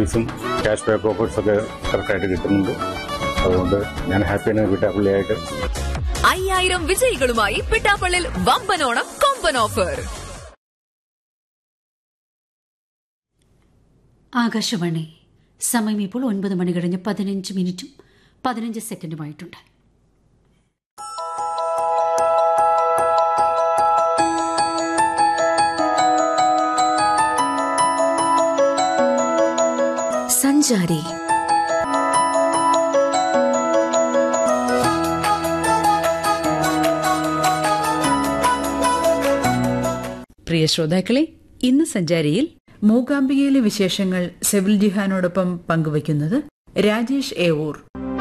സർവീസും cash back offers ഒക്കെ കറക്റ്റായിട്ട് കിട്ടുന്നുണ്ട് അതുകൊണ്ട് ഞാൻ ഹാപ്പിയാണ് വീട്ടാപ്പള്ളിയായിട്ട് അയ്യായിരം വിജയികളുമായി പിട്ടാപ്പള്ളിൽ വമ്പനോണം കൊമ്പൻ ഓഫർ ആകാശവാണി സമയം ഇപ്പോൾ ഒൻപത് മണി കഴിഞ്ഞ് പതിനഞ്ച് മിനിറ്റും പതിനഞ്ച് സെക്കൻഡുമായിട്ടുണ്ട് സഞ്ചാരി പ്രിയ ശ്രോതാക്കളെ ഇന്ന് സഞ്ചാരിയിൽ മൂകാംബികയിലെ വിശേഷങ്ങൾ സെവിൽ ജിഹാനോടൊപ്പം പങ്കുവയ്ക്കുന്നത് രാജേഷ് ഏവൂർ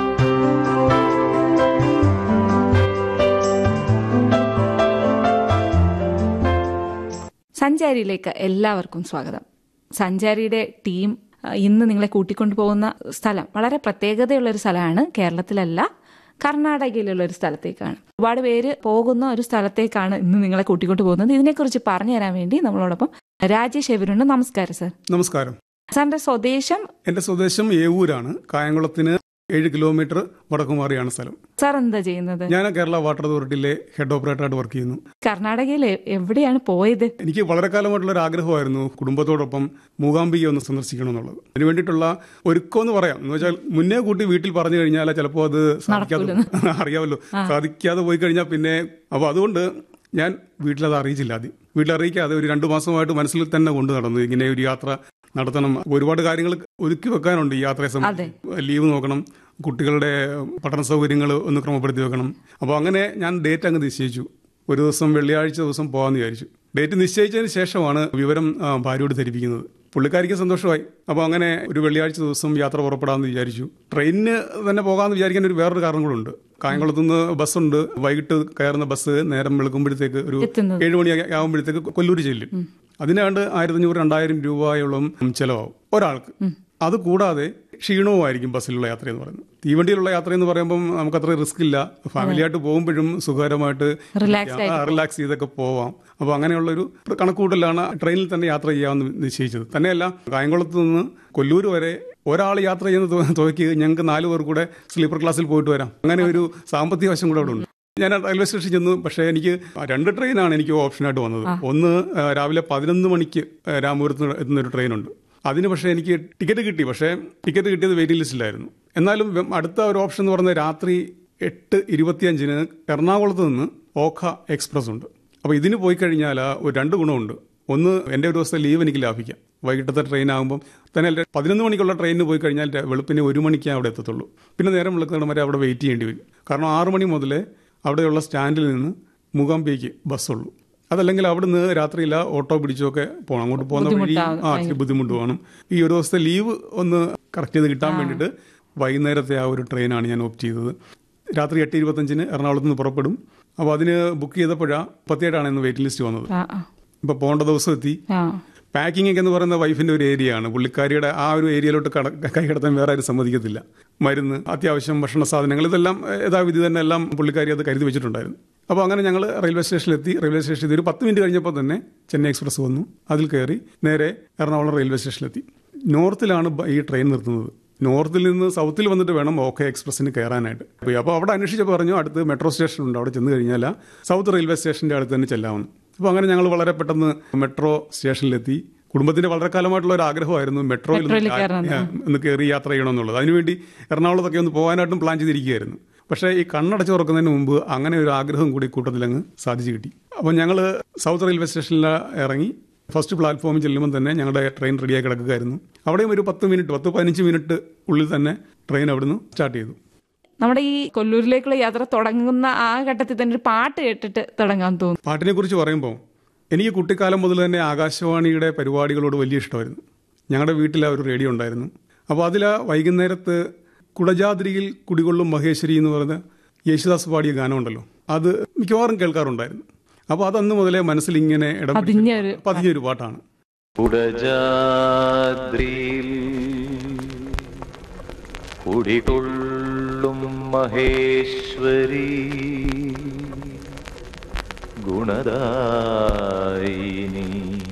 സഞ്ചാരിയിലേക്ക് എല്ലാവർക്കും സ്വാഗതം സഞ്ചാരിയുടെ ടീം അഹ്, ഇന്ന് നിങ്ങളെ കൂട്ടിക്കൊണ്ടു പോകുന്ന സ്ഥലം വളരെ പ്രത്യേകതയുള്ള ഒരു സ്ഥലമാണ് കേരളത്തിലല്ല കർണാടകയിലുള്ള ഒരു സ്ഥലത്തേക്കാണ് ഒരുപാട് പേര് പോകുന്ന ഒരു സ്ഥലത്തേക്കാണ് ഇന്ന് നിങ്ങളെ കൂട്ടിക്കൊണ്ടു പോകുന്നത് ഇതിനെക്കുറിച്ച് പറഞ്ഞു തരാൻ വേണ്ടി നമ്മളോടൊപ്പം രാജേഷ് എവരുണ്ട് നമസ്കാരം സർ നമസ്കാരം സാറിന്റെ സ്വദേശം എൻ്റെ സ്വദേശം ഏവൂരാണ് കായംകുളത്തിന് ഏഴ് കിലോമീറ്റർ വടക്കുമാറിയാണ് സ്ഥലം സാർ എന്താ ചെയ്യുന്നത് ഞാൻ കേരള വാട്ടർ അതോറിറ്റിയിലെ ഹെഡ് ഓപ്പറേറ്ററായിട്ട് വർക്ക് ചെയ്യുന്നു കർണാടകയിൽ എ- എവിടെയാണ് പോയത് എനിക്ക് വളരെ കാലമായിട്ടുള്ള ഒരു ആഗ്രഹമായിരുന്നു കുടുംബത്തോടൊപ്പം മൂകാംബിക ഒന്ന് സന്ദർശിക്കണം എന്നുള്ളത് അതിന് വേണ്ടിയിട്ടുള്ള ഒരുക്കം എന്ന് പറയാം എന്ന് വെച്ചാൽ മുന്നേ കൂട്ടി വീട്ടിൽ പറഞ്ഞു കഴിഞ്ഞാൽ ചിലപ്പോൾ അത് സാധിക്കാതെ അറിയാമല്ലോ സാധിക്കാതെ പോയി കഴിഞ്ഞാൽ പിന്നെ അപ്പോൾ അതുകൊണ്ട് ഞാൻ വീട്ടിലത് അറിയിച്ചില്ല ആദ്യം വീട്ടിൽ അറിയിക്കാതെ ഒരു രണ്ടു മാസമായിട്ട് മനസ്സിൽ തന്നെ കൊണ്ടു നടന്നു ഇങ്ങനെ ഒരു യാത്ര നടത്തണം ഒരുപാട് കാര്യങ്ങൾ ഒരുക്കി വെക്കാനുണ്ട് ഈ യാത്രയെ സംബന്ധിച്ച് ലീവ് നോക്കണം കുട്ടികളുടെ പഠന സൗകര്യങ്ങൾ ഒന്ന് ക്രമപ്പെടുത്തി വെക്കണം അപ്പോൾ അങ്ങനെ ഞാൻ ഡേറ്റ് അങ്ങ് നിശ്ചയിച്ചു ഒരു ദിവസം വെള്ളിയാഴ്ച ദിവസം പോകാമെന്ന് വിചാരിച്ചു ഡേറ്റ് നിശ്ചയിച്ചതിന് ശേഷമാണ് വിവരം ആ, ഭാര്യയോട് ധരിപ്പിക്കുന്നത് പുള്ളിക്കാരിക്ക് സന്തോഷമായി അപ്പോൾ അങ്ങനെ ഒരു വെള്ളിയാഴ്ച ദിവസം യാത്ര പുറപ്പെടാമെന്ന് വിചാരിച്ചു ട്രെയിനിന് തന്നെ പോകാമെന്ന് വിചാരിക്കാൻ ഒരു വേറൊരു കാരണങ്ങളുണ്ട് കായംകുളത്ത് നിന്ന് ബസ്സുണ്ട് വൈകിട്ട് കയറുന്ന ബസ് നേരം വെളുക്കുമ്പോഴത്തേക്ക് ഒരു എത്തുന്നത്. ഏഴ് മണി ആകുമ്പോഴത്തേക്ക് കൊല്ലൂർ ചെല്ലും അതിനാണ്ട് ആയിരത്തഞ്ഞൂറ് രണ്ടായിരം രൂപയോളം ചിലവാകും ഒരാൾക്ക് അത് കൂടാതെ ക്ഷീണവുമായിരിക്കും ബസ്സിലുള്ള യാത്ര എന്ന് പറയുന്നത് തീവണ്ടിയിലുള്ള യാത്ര എന്ന് പറയുമ്പോൾ നമുക്ക് അത്ര റിസ്ക് ഇല്ല ഫാമിലിയായിട്ട് പോകുമ്പോഴും സുഖകരമായിട്ട് Relaxed ആ, റിലാക്സ് ചെയ്തൊക്കെ പോവാം അപ്പോൾ അങ്ങനെയുള്ള ഒരു കണക്കൂട്ടലാണ് ട്രെയിനിൽ തന്നെ യാത്ര ചെയ്യാമെന്ന് നിശ്ചയിച്ചത് തന്നെയല്ല കായംകുളത്ത് നിന്ന് കൊല്ലൂർ വരെ ഒരാൾ യാത്ര ചെയ്യുന്ന തു- തുകയ്ക്ക് ഞങ്ങൾക്ക് നാല് പേർ കൂടെ സ്ലീപ്പർ ക്ലാസ്സിൽ പോയിട്ട് വരാം അങ്ങനെ ഒരു സാമ്പത്തിക വശം കൂടെ അവിടെ ഉണ്ട് ഞാൻ റെയിൽവേ സ്റ്റേഷനിൽ ചെന്നു പക്ഷേ എനിക്ക് രണ്ട് ട്രെയിനാണ് എനിക്ക് ഓപ്ഷനായിട്ട് വന്നത് ഒന്ന് ആ, രാവിലെ പതിനൊന്ന് മണിക്ക് ആ, രാമപുരത്ത് എത്തുന്ന ഒരു ട്രെയിനുണ്ട് അതിന് പക്ഷേ എനിക്ക് ടിക്കറ്റ് കിട്ടി പക്ഷേ ടിക്കറ്റ് കിട്ടിയത് വെയിറ്റിംഗ് ലിസ്റ്റിലായിരുന്നു എന്നാലും വെ- അടുത്ത ഒരു ഓപ്ഷൻ എന്ന് പറയുന്നത് രാത്രി എട്ട് ഇരുപത്തിയഞ്ചിന് എറണാകുളത്ത് നിന്ന് ഓഖ എക്സ്പ്രസ് ഉണ്ട് അപ്പോൾ ഇതിന് പോയി കഴിഞ്ഞാൽ ഒരു രണ്ട് ഗുണമുണ്ട് ഒന്ന് എൻ്റെ ഒരു ദിവസത്തെ ലീവ് എനിക്ക് ലാഭിക്കാം വൈകിട്ടത്തെ ട്രെയിൻ ആകുമ്പം തന്നെ അല്ല, പതിനൊന്ന് മണിക്കുള്ള ട്രെയിനിന് പോയി കഴിഞ്ഞാൽ ര- വെളുപ്പിന് ഒരു മണിക്കേ അവിടെ എത്തത്തുള്ളൂ പിന്നെ നേരം വെളുക്കുന്നിടം വരെ അവിടെ വെയിറ്റ് ചെയ്യേണ്ടി വരും കാരണം ആറ് മണി മുതലേ അവിടെയുള്ള സ്റ്റാൻഡിൽ നിന്ന് മുഖാംബിക്ക് ബസ്സുള്ളൂ അതല്ലെങ്കിൽ അവിടുന്ന് രാത്രിയില്ല ഓട്ടോ പിടിച്ചൊക്കെ പോകണം അങ്ങോട്ട് പോകുന്ന വഴി ആ ഇച്ചിരി ബുദ്ധിമുട്ട് വേണം ഈ ഒരു ദിവസത്തെ ലീവ് ഒന്ന് കറക്റ്റ് ചെയ്ത് കിട്ടാൻ വേണ്ടിയിട്ട് വൈകുന്നേരത്തെ ആ ഒരു ട്രെയിനാണ് ഞാൻ ഓപ്റ്റ് ചെയ്തത് രാത്രി എട്ട് ഇരുപത്തഞ്ചിന് എറണാകുളത്ത് നിന്ന് പുറപ്പെടും അപ്പോൾ അതിന് ബുക്ക് ചെയ്തപ്പോഴാണ് മുപ്പത്തിയേഴാണ് ഇന്ന് വെയിറ്റിംഗ് ലിസ്റ്റ് വന്നത് ആ ആ, ഇപ്പോൾ പോകേണ്ട ദിവസം എത്തി ആ പാക്കിംഗ് ഒക്കെ എന്ന് പറയുന്ന വൈഫിന്റെ ഒരു ഏരിയ ആണ് പുള്ളിക്കാരിയുടെ ആ ഒരു ഏരിയയിലോട്ട് കട കൈ കടത്താൻ വേറെ ആരും സമ്മതിക്കത്തില്ല മരുന്ന് അത്യാവശ്യം ഭക്ഷണ സാധനങ്ങൾ ഇതെല്ലാം ഏഹ്, യഥാവിധി തന്നെ എല്ലാം പുള്ളിക്കാരി അത് കരുതി വെച്ചിട്ടുണ്ടായിരുന്നു അപ്പോൾ അങ്ങനെ ഞങ്ങൾ റെയിൽവേ സ്റ്റേഷനിലെത്തി റെയിൽവേ സ്റ്റേഷനിൽ ഒരു പത്ത് മിനിറ്റ് കഴിഞ്ഞപ്പോൾ തന്നെ ചെന്നൈ എക്സ്പ്രസ് വന്നു അതിൽ കയറി നേരെ എറണാകുളം റെയിൽവേ സ്റ്റേഷനിലെത്തി നോർത്തിലാണ് ബ- ഈ ട്രെയിൻ നിർത്തുന്നത് നോർത്തിൽ നിന്ന് സൗത്തിൽ വന്നിട്ട് വേണം ഓക്കെ എക്സ്പ്രസിന് കയറാനായിട്ട് അപ്പോൾ അവിടെ അന്വേഷിച്ചപ്പോൾ പറഞ്ഞു അടുത്ത് മെട്രോ സ്റ്റേഷൻ ഉണ്ട് അവിടെ ചെന്ന് കഴിഞ്ഞാൽ സൗത്ത് റെയിൽവേ സ്റ്റേഷൻ്റെ അടുത്ത് തന്നെ ചെല്ലാമെന്ന് അപ്പോൾ അങ്ങനെ ഞങ്ങൾ വളരെ പെട്ടെന്ന് മെട്രോ സ്റ്റേഷനിലെത്തി കുടുംബത്തിന്റെ വളരെ കാലമായിട്ടുള്ള ഒരു ആഗ്രഹമായിരുന്നു മെട്രോയിൽ ഒന്ന് മെട്രോയിൽ കാ- കയറണം. ഒന്ന് കയറി യാത്ര ചെയ്യണമെന്നുള്ളത് അതിനുവേണ്ടി എറണാകുളത്തൊക്കെ ഒന്ന് പോകാനായിട്ടും പ്ലാൻ ചെയ്തിരിക്കുകയായിരുന്നു പക്ഷേ ഈ കണ്ണടച്ച് തുറക്കുന്നതിന് മുമ്പ് അങ്ങനെ ഒരു ആഗ്രഹം കൂടി കൂട്ടത്തിലങ്ങ് സാധിച്ചു കിട്ടി അപ്പോൾ ഞങ്ങൾ സൗത്ത് റെയിൽവേ സ്റ്റേഷനിൽ ഇറങ്ങി ഫസ്റ്റ് പ്ലാറ്റ്ഫോമിൽ ചെല്ലുമ്പോൾ തന്നെ ഞങ്ങളുടെ ട്രെയിൻ റെഡിയായി കിടക്കുകയായിരുന്നു അവിടെയും ഒരു പത്ത് മിനിറ്റ് പത്ത് പതിനഞ്ച് മിനിറ്റ് ഉള്ളിൽ തന്നെ ട്രെയിൻ അവിടുന്ന് സ്റ്റാർട്ട് ചെയ്തു നമ്മുടെ ഈ കൊല്ലൂരിലേക്കുള്ള യാത്ര തുടങ്ങുന്ന ആ ഘട്ടത്തിൽ തന്നെ ഒരു പാട്ട് കേട്ടിട്ട് തുടങ്ങാൻ തോന്നുന്നു പാട്ടിനെ കുറിച്ച് പറയുമ്പോൾ എനിക്ക് കുട്ടിക്കാലം മുതൽ തന്നെ ആകാശവാണിയുടെ പരിപാടികളോട് വലിയ ഇഷ്ടമായിരുന്നു ഞങ്ങളുടെ വീട്ടിൽ ആ ഒരു റേഡിയോ ഉണ്ടായിരുന്നു അപ്പോൾ അതിൽ ആ വൈകുന്നേരത്ത് കുടജാദ്രിയിൽ കുടികൊള്ളും മഹേശ്വരി എന്ന് പറയുന്ന യേശുദാസ് പാടിയ ഗാനമുണ്ടല്ലോ അത് മിക്കവാറും കേൾക്കാറുണ്ടായിരുന്നു അപ്പോൾ അത് അന്ന് മുതലേ മനസ്സിൽ ഇങ്ങനെ ഇടം പിടിച്ച- പതിഞ്ഞ ഒരു- പതിഞ്ഞൊരു പാട്ടാണ് കുടജാദ്രിയിൽ കുടികൊള്ളും മഹേശ്വരി ഗുണദായിനി